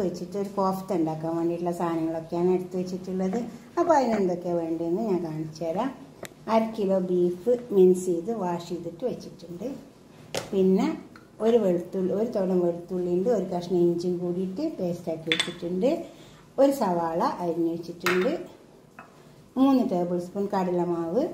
വെച്ചിട്ട് ഒരു കോഫ്ത ഉണ്ടാക്കാൻ വേണ്ടിയിട്ടുള്ള സാധനങ്ങളൊക്കെയാണ് എടുത്ത് വെച്ചിട്ടുള്ളത് അപ്പോൾ അതിനെന്തൊക്കെയാണ് വേണ്ടതെന്ന് ഞാൻ കാണിച്ചു തരാം അര കിലോ ബീഫ് മിൻസ് ചെയ്ത് വാഷ് ചെയ്തിട്ട് വെച്ചിട്ടുണ്ട് പിന്നെ ഒരു വെളുത്തുള്ളി ഒരു തോളം വെളുത്തുള്ളിയുണ്ട് ഒരു കഷ്ണം ഇഞ്ചിയും കൂടിയിട്ട് പേസ്റ്റാക്കി വെച്ചിട്ടുണ്ട് ഒരു സവാള അരിഞ്ഞ് വെച്ചിട്ടുണ്ട് മൂന്ന് ടേബിൾ സ്പൂൺ കടലമാവ്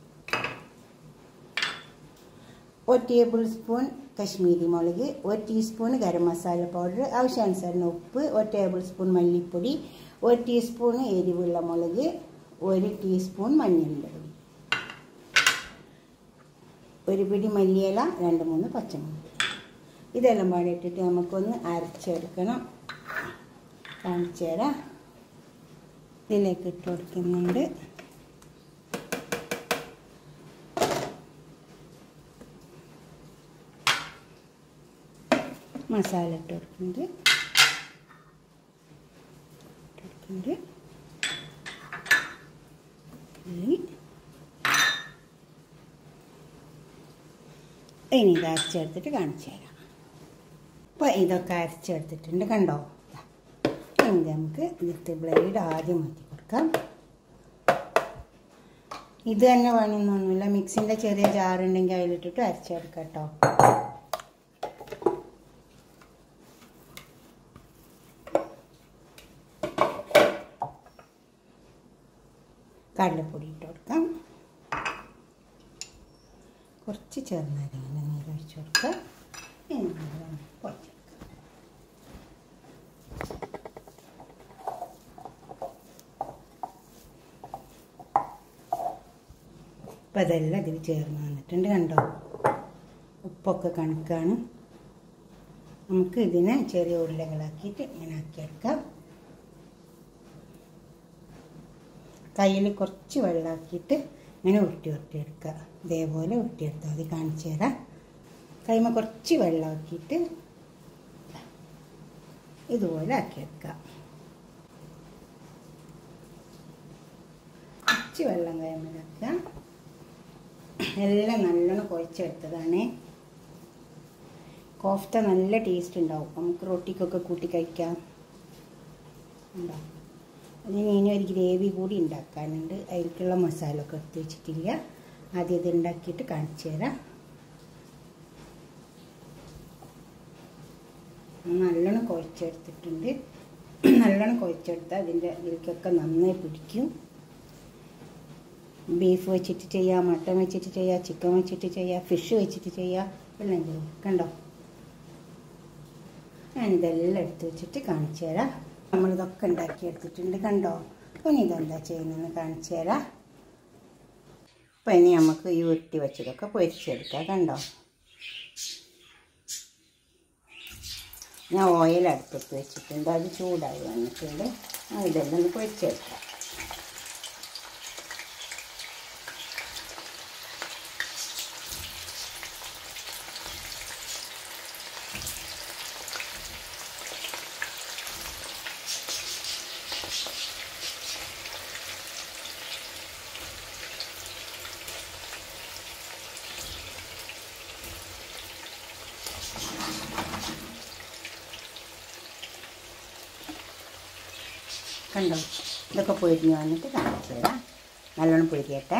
ഒരു ടേബിൾ സ്പൂൺ കശ്മീരി മുളക് ഒരു ടീസ്പൂൺ ഗരം മസാല പൗഡർ ആവശ്യാനുസരണം ഉപ്പ് ഒരു ടേബിൾ സ്പൂൺ മല്ലിപ്പൊടി ഒരു ടീസ്പൂൺ എരിവുള്ള മുളക് ഒരു ടീസ്പൂൺ മഞ്ഞളിൻ്റെ പൊടി ഒരു പിടി മല്ലിയില രണ്ട് മൂന്ന് പച്ചമുളക് ഇതെല്ലാം പാടിയിട്ടിട്ട് നമുക്കൊന്ന് അരച്ചെടുക്കണം കാണിച്ചു തരാം ഇതിലേക്ക് ഇട്ട് കൊടുക്കുന്നുണ്ട് മസാല ഇട്ട് കൊടുക്കുന്നുണ്ട് ഇട്ട് കൊടുക്കുന്നുണ്ട് ഉള്ളി ഇനി ഇത് അരച്ചെടുത്തിട്ട് കാണിച്ചു തരാം അപ്പോൾ ഇതൊക്കെ അരച്ചെടുത്തിട്ടുണ്ട് കണ്ടോ ദാ. ഇനി നമുക്ക് ഇതിലത്തെ ബ്ലേഡ് ആദ്യം മാറ്റി കൊടുക്കാം ഇത് തന്നെ വേണമെന്നൊന്നുമില്ല മിക്സിൻ്റെ ചെറിയ ജാറുണ്ടെങ്കിൽ അതിലിട്ടിട്ട് അരച്ചെടുക്കാം കേട്ടോ കടലപ്പൊടി ഇട്ട് കൊടുക്കാം കുറച്ച് ചെറുനാരങ്ങ നീര് ഒഴിച്ച് കൊടുക്കാം ഇനി നല്ലോണം കുഴച്ചെടുക്കാം അപ്പം അതെല്ലാം ഇതിൽ ചേർന്ന് വന്നിട്ടുണ്ട് കണ്ടോ ഉപ്പൊക്കെ കണക്കാണ് നമുക്ക് ഇതിനെ ചെറിയ ഉരുളകളാക്കിയിട്ട് ഇങ്ങനെ ആക്കിയെടുക്കാം കയ്യിൽ കുറച്ച് വെള്ളമാക്കിയിട്ട് ഇങ്ങനെ ഉരുട്ടി ഉരുട്ടിയെടുക്കുക ഇതേപോലെ ഉരുട്ടിയെടുത്താൽ മതി കാണിച്ചു തരാം കൈമ കുറച്ച് വെള്ളമാക്കിയിട്ട് ഇതുപോലെ ആക്കിയെടുക്കുക കുറച്ച് വെള്ളം കൈമലാക്കുക എല്ലാം നല്ലോണം കുഴച്ചെടുത്തതാണ് കോഫ്ത നല്ല ടേസ്റ്റ് ഉണ്ടാവും നമുക്ക് റൊട്ടിക്കൊക്കെ കൂട്ടി കഴിക്കാം ഉണ്ടാവും അതിന് ഇനി ഒരു ഗ്രേവി കൂടി ഉണ്ടാക്കാനുണ്ട് അതിലേക്കുള്ള മസാല ഒക്കെ എടുത്ത് വെച്ചിട്ടില്ല ആദ്യം ഇത് ഉണ്ടാക്കിയിട്ട് കാണിച്ചു തരാം നല്ലോണം കുഴച്ചെടുത്തിട്ടുണ്ട് നല്ലോണം കുഴച്ചെടുത്താൽ അതിൻ്റെ ഇതിലേക്കൊക്കെ നന്നായി പിടിക്കും ബീഫ് വെച്ചിട്ട് ചെയ്യാം മട്ടൻ വെച്ചിട്ട് ചെയ്യാം ചിക്കൻ വെച്ചിട്ട് ചെയ്യാം ഫിഷ് വെച്ചിട്ട് ചെയ്യാം എല്ലാം ചെയ്യും കണ്ടോ ഞാനിതെല്ലാം എടുത്ത് വെച്ചിട്ട് കാണിച്ചു തരാം നമ്മളിതൊക്കെ ഉണ്ടാക്കി എടുത്തിട്ടുണ്ട് കണ്ടോ ഇനി ഇതെന്താ ചെയ്യുന്നതെന്ന് കാണിച്ചു തരാം അപ്പം ഇനി നമുക്ക് ഈ ഉരുട്ടി വെച്ചതൊക്കെ പൊരിച്ചെടുക്കാം കണ്ടോ ഞാൻ ഓയിൽ അടുപ്പത്ത് വെച്ചിട്ടുണ്ട് അത് ചൂടായി വന്നിട്ടുണ്ട് ആ ഇതെല്ലാം ഒന്ന് പൊരിച്ചെടുക്കാം കണ്ടോ ഇതൊക്കെ പൊരിഞ്ഞ് വന്നിട്ട് കാണിച്ചു തരാം നല്ലോണം പൊരിയട്ടെ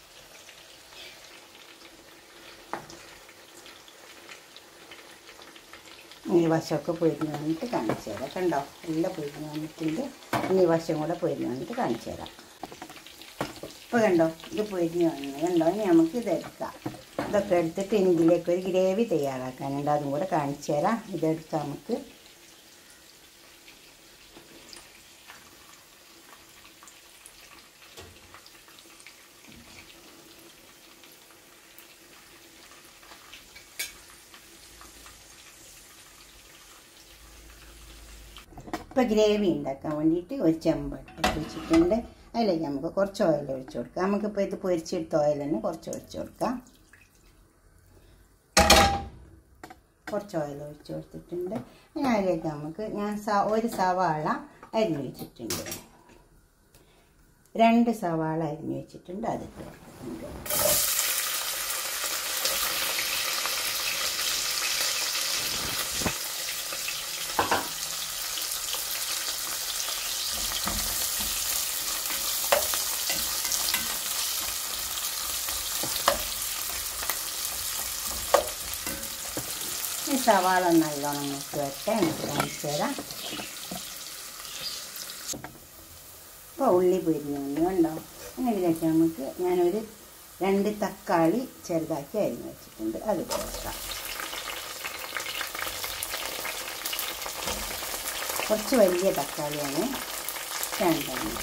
ഈ വശമൊക്കെ പൊരിഞ്ഞ് വന്നിട്ട് കാണിച്ചു തരാം കണ്ടോ എല്ലാം പൊരിഞ്ഞ് വന്നിട്ടുണ്ട് ഇനി ഈ വശം കൂടെ പൊരിഞ്ഞ് വന്നിട്ട് കാണിച്ചു തരാം ഇപ്പോൾ കണ്ടോ ഇത് പൊരിഞ്ഞ് വന്നു കണ്ടോ ഇനി നമുക്ക് ഇതെടുക്കാം ഇതൊക്കെ എടുത്തിട്ട് ഇനി ഇതിലേക്ക് ഒരു ഗ്രേവി തയ്യാറാക്കാനുണ്ട് അതും കൂടെ കാണിച്ചു തരാം ഇതെടുത്ത് നമുക്ക് ഇപ്പോൾ ഗ്രേവി ഉണ്ടാക്കാൻ വേണ്ടിയിട്ട് ഒരു ചെമ്പ് എടുത്ത് വെച്ചിട്ടുണ്ട് അതിലേക്ക് നമുക്ക് കുറച്ച് ഓയിൽ ഒഴിച്ചു കൊടുക്കാം നമുക്കിപ്പോൾ ഇത് പൊരിച്ചെടുത്ത ഓയിൽ തന്നെ കുറച്ച് ഒഴിച്ചു കൊടുക്കാം കുറച്ച് ഓയിൽ ഒഴിച്ച് കൊടുത്തിട്ടുണ്ട് ഇനി അതിലേക്ക് നമുക്ക് ഞാൻ സ ഒരു സവാള അരിഞ്ഞ് വെച്ചിട്ടുണ്ട് രണ്ട് സവാള അരിഞ്ഞ് വെച്ചിട്ടുണ്ട് അതിട്ട് കൊടുത്തിട്ടുണ്ട് ഈ സവാള നല്ലോണം മുക്കി വരട്ടെ എന്നിട്ട് കാണിച്ചു തരാം ഇപ്പോൾ ഉള്ളി പൊരിഞ്ഞു വന്നു കണ്ടോ അങ്ങനെ ഇതിലേക്ക് നമുക്ക് ഞാനൊരു രണ്ട് തക്കാളി ചെറുതാക്കി അരിഞ്ഞ് വെച്ചിട്ടുണ്ട് അത് ചേർക്കാം കുറച്ച് വലിയ തക്കാളിയാണ് രണ്ടെണ്ണം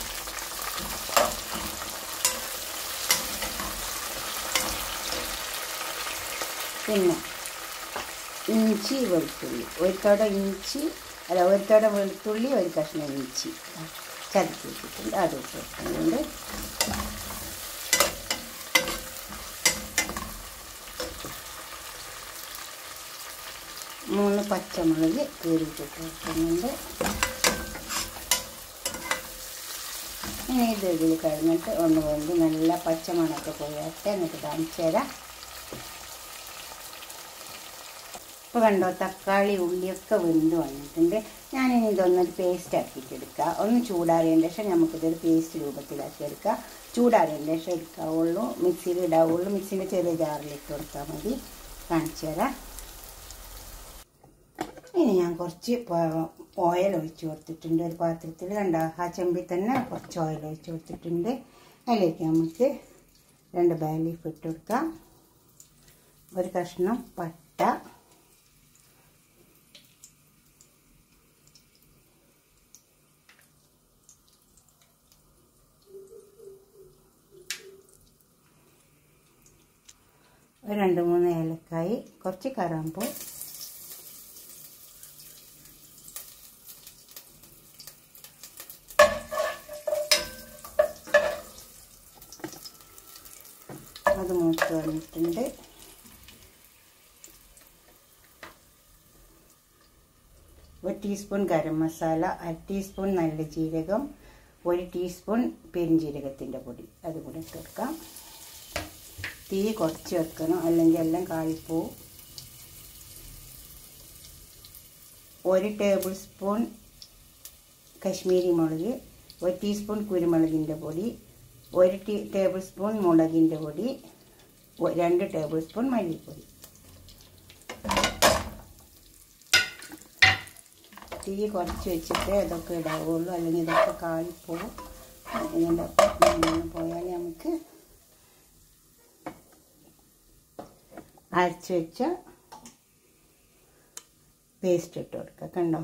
പിന്നെ ഇഞ്ചി വെളുത്തുള്ളി ഒരു തോട ഇഞ്ചി അല്ല ഒരു തോട വെളുത്തുള്ളി ഒരു കഷ്ണം ഇഞ്ചി ചതക്കി വെച്ചിട്ടുണ്ട് അത് ഇട്ടിട്ടുണ്ട് മൂന്ന് പച്ചമുളക് കീറിയിട്ടിട്ട് വെക്കുന്നുണ്ട് ഇനി ഇത് ഇതിൽ കഴിഞ്ഞിട്ട് ഒന്ന് കൊണ്ട് നല്ല പച്ചമണൊക്കെ പോയട്ടെ എന്നിട്ട് കാണിച്ചു തരാം ഇപ്പോൾ കണ്ടോ തക്കാളി ഉള്ളിയൊക്കെ വെന്ത് വന്നിട്ടുണ്ട് ഞാനിനി ഇതൊന്നൊരു പേസ്റ്റ് ആക്കിയിട്ട് എടുക്കാം ഒന്ന് ചൂടാറിയതിന് ശേഷം നമുക്കിതൊരു പേസ്റ്റ് രൂപത്തിലാക്കി എടുക്കാം ചൂടാറിയതിന് ശേഷം എടുക്കാവുള്ളൂ മിക്സിയിൽ ഇടാവുള്ളൂ മിക്സിൻ്റെ ചെറിയ ജാറിലിട്ട് കൊടുത്താൽ മതി കാണിച്ചു തരാം ഇനി ഞാൻ കുറച്ച് ഓയിൽ ഒഴിച്ച് കൊടുത്തിട്ടുണ്ട് ഒരു പാത്രത്തിൽ കണ്ട ആ ചെമ്പിൽ തന്നെ കുറച്ച് ഓയിൽ ഒഴിച്ച് കൊടുത്തിട്ടുണ്ട് അതിലേക്ക് നമുക്ക് രണ്ട് ബേ ലീഫ് ഇട്ട് കൊടുക്കാം ഒരു കഷ്ണം പട്ട ഒരു രണ്ട് മൂന്ന് ഏലക്കായി കുറച്ച് കറാമ്പൂ അത് മൂത്ത് വന്നിട്ടുണ്ട് ഒരു ടീസ്പൂൺ ഗരം മസാല അര ടീസ്പൂൺ നല്ല ജീരകം ഒരു ടീസ്പൂൺ പെരിഞ്ജീരകത്തിൻ്റെ പൊടി അത് കൂടെ ഇട്ട് കൊടുക്കാം തീ കുറച്ച് വെക്കണം അല്ലെങ്കിൽ എല്ലാം കാളിപ്പോവും ഒരു ടേബിൾ സ്പൂൺ കശ്മീരി മുളക് ഒരു ടീസ്പൂൺ കുരുമുളകിൻ്റെ പൊടി ഒരു ടീ ടേബിൾ സ്പൂൺ മുളകിൻ്റെ പൊടി രണ്ട് ടേബിൾ സ്പൂൺ മല്ലിപ്പൊടി തീ കുറച്ച് വെച്ചിട്ട് ഇതൊക്കെ ഇടാവുള്ളൂ അല്ലെങ്കിൽ ഇതൊക്കെ കാളിപ്പോവും ഇതിൻ്റെ പോയാൽ നമുക്ക് അരച്ച് വെച്ച പേസ്റ്റ് ഇട്ട് കൊടുക്കുക കണ്ടോ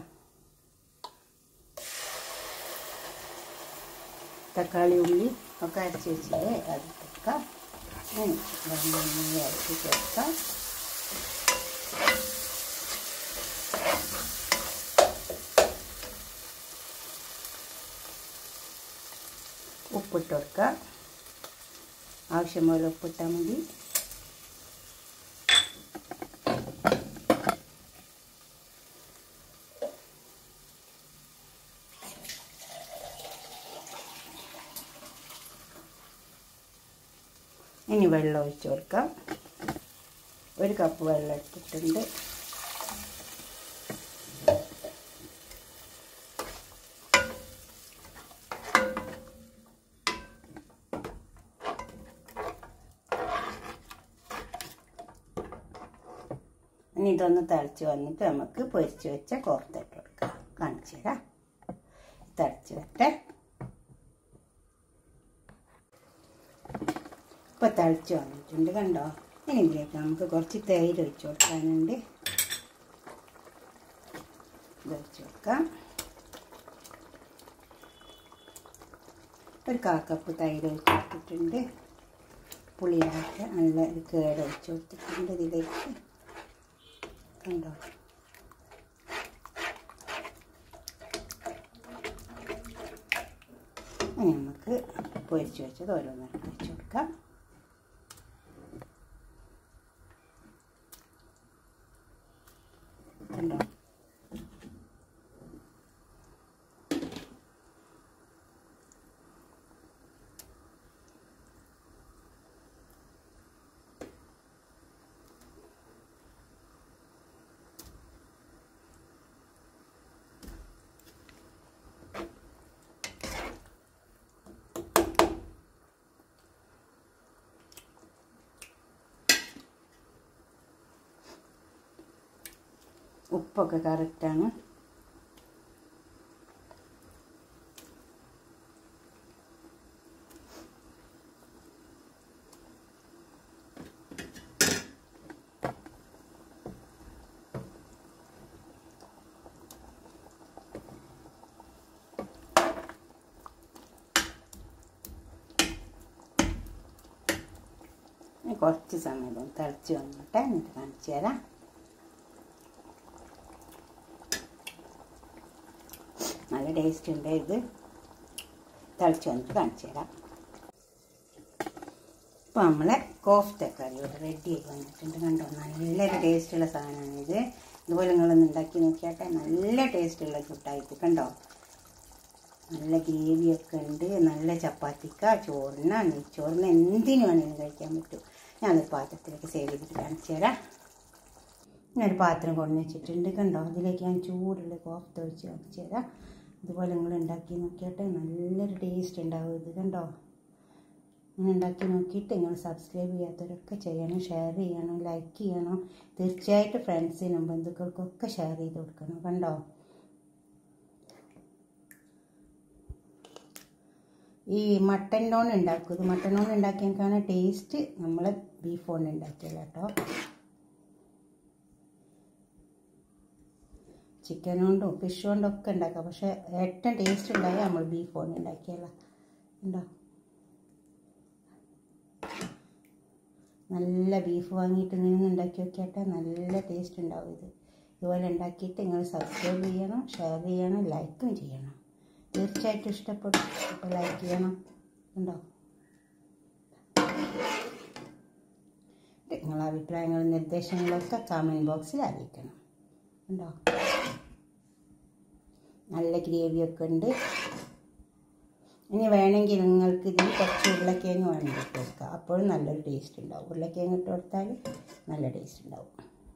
തക്കാളി ഉള്ളി ഒക്കെ അരച്ച് വെച്ചില്ലേ അത് കൊടുക്കാം അരച്ച് ചേർക്കാം ഉപ്പിട്ട് കൊടുക്കുക ആവശ്യം പോലെ ഉപ്പിട്ടാൽ മതി ഇനി വെള്ളം ഒഴിച്ച് കൊടുക്കാം ഒരു കപ്പ് വെള്ളം എടുത്തിട്ടുണ്ട് ഇനി ഇതൊന്ന് തിളച്ച് വന്നിട്ട് നമുക്ക് പൊരിച്ച് വെച്ച കോർത്തിട്ട് കൊടുക്കാം കാണിച്ചു തരാം തിളച്ച് വരട്ടെ ഇപ്പോൾ തിളച്ച് വന്നിട്ടുണ്ട് കണ്ടോ ഇനി ഇതിലേക്ക് നമുക്ക് കുറച്ച് തൈര് ഒഴിച്ച് കൊടുക്കാനുണ്ട് ഇത് ഒഴിച്ച് കൊടുക്കാം ഒരു കാക്കപ്പ് തൈര് ഒഴിച്ച് കൊടുത്തിട്ടുണ്ട് പുളിയായിട്ട് നല്ല ഒരു കേട് ഒഴിച്ച് കൊടുത്തിട്ടുണ്ട് ഇതിലേക്ക് കണ്ടോ ഇനി നമുക്ക് പൊരിച്ച് വെച്ചത് ഓരോന്നായിട്ട് വെച്ച് കൊടുക്കാം കണ്ടോ ഉപ്പൊക്കെ കറക്റ്റാണ് ഇനി കുറച്ച് സമയം ഒന്ന് തിളച്ച് വന്നിട്ട് എന്നിട്ട് കാണിച്ചു തരാം നല്ല ടേസ്റ്റ് ഉണ്ട് ഇത് തിളച്ച് വന്നിട്ട് കാണിച്ചു തരാം അപ്പോൾ നമ്മളെ കോഫ്തക്കറി ഇവിടെ റെഡി ആയി വന്നിട്ടുണ്ട് കണ്ടോ നല്ലൊരു ടേസ്റ്റുള്ള സാധനമാണ് ഇത് ഇതുപോലെ നിങ്ങളൊന്ന് ഉണ്ടാക്കി നോക്കിയാട്ടെ നല്ല ടേസ്റ്റുള്ള ഫുഡായിട്ട് കണ്ടോ നല്ല ഗ്രേവിയൊക്കെ ഉണ്ട് നല്ല ചപ്പാത്തിക്ക ചോറിന് നെയ്ച്ചോറിന് എന്തിനു വേണമെങ്കിലും കഴിക്കാൻ പറ്റും ഞാനൊരു പാത്രത്തിലേക്ക് സേവ് ചെയ്തിട്ട് കാണിച്ചു തരാം ഞാനൊരു പാത്രം കൊണ്ടു വെച്ചിട്ടുണ്ട് കണ്ടോ അതിലേക്ക് ഞാൻ ചൂടുള്ള കോഫ്ത ഒഴിച്ച് കാണിച്ചു തരാം ഇതുപോലെ നിങ്ങൾ ഉണ്ടാക്കി നോക്കിയാട്ടെ നല്ലൊരു ടേസ്റ്റ് ഉണ്ടാവും ഇത് കണ്ടോ ഇങ്ങനെ ഉണ്ടാക്കി നോക്കിയിട്ട് നിങ്ങൾ സബ്സ്ക്രൈബ് ചെയ്യാത്തവരൊക്കെ ചെയ്യണം ഷെയർ ചെയ്യണം ലൈക്ക് ചെയ്യണം തീർച്ചയായിട്ടും ഫ്രണ്ട്സിനും ബന്ധുക്കൾക്കൊക്കെ ഷെയർ ചെയ്ത് കൊടുക്കണം കണ്ടോ ഈ മട്ടൻ കൊണ്ട് ഉണ്ടാക്കും ഇത് മട്ടൻ കൊണ്ട് ഉണ്ടാക്കിയേക്കാണ് ടേസ്റ്റ് നമ്മൾ ബീഫ് കൊണ്ട് ഉണ്ടാക്കിയല്ല കേട്ടോ ചിക്കൻ കൊണ്ടും ഫിഷ് കൊണ്ടും ഒക്കെ ഉണ്ടാക്കാം പക്ഷെ ഏറ്റവും ടേസ്റ്റ് ഉണ്ടായ നമ്മൾ ബീഫ് കൊണ്ട് ഉണ്ടാക്കിയല്ല ഉണ്ടോ നല്ല ബീഫ് വാങ്ങിയിട്ട് ഇങ്ങനെ ഉണ്ടാക്കി നോക്കിയാട്ടെ നല്ല ടേസ്റ്റ് ഉണ്ടാവും ഇത് ഇതുപോലെ ഉണ്ടാക്കിയിട്ട് നിങ്ങൾ സബ്സ്ക്രൈബ് ചെയ്യണം ഷെയർ ചെയ്യണം ലൈക്കും ചെയ്യണം തീർച്ചയായിട്ടും ഇഷ്ടപ്പെടും അപ്പോൾ ലൈക്ക് ചെയ്യണം ഉണ്ടോ നിങ്ങളെ അഭിപ്രായങ്ങളും നിർദ്ദേശങ്ങളൊക്കെ കമൻറ്റ് ബോക്സിൽ അറിയിക്കണം ഉണ്ടോ നല്ല ഗ്രേവിയൊക്കെ ഉണ്ട് ഇനി വേണമെങ്കിൽ നിങ്ങൾക്ക് ഇതിൽ കുറച്ച് ഉരുളക്കിഴങ്ങ് വേണമെങ്കിൽ ഇട്ട് കൊടുക്കുക അപ്പോഴും നല്ലൊരു ടേസ്റ്റ് ഉണ്ടാവും ഉരുളക്കിഴങ്ങ് ഇട്ട് കൊടുത്താൽ നല്ല ടേസ്റ്റ് ഉണ്ടാവും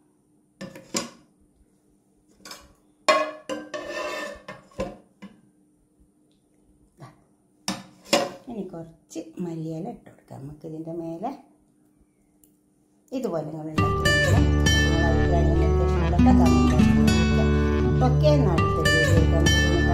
ഇനി കുറച്ച് മല്ലിയില ഇട്ട് കൊടുക്കാം നമുക്ക് ഇതിൻ്റെ മേലെ ഇതുപോലെ നിങ്ങൾ ഉണ്ടാക്കി ഓക്കെ എന്നാൽ അടുത്തൊരു വീഡിയോ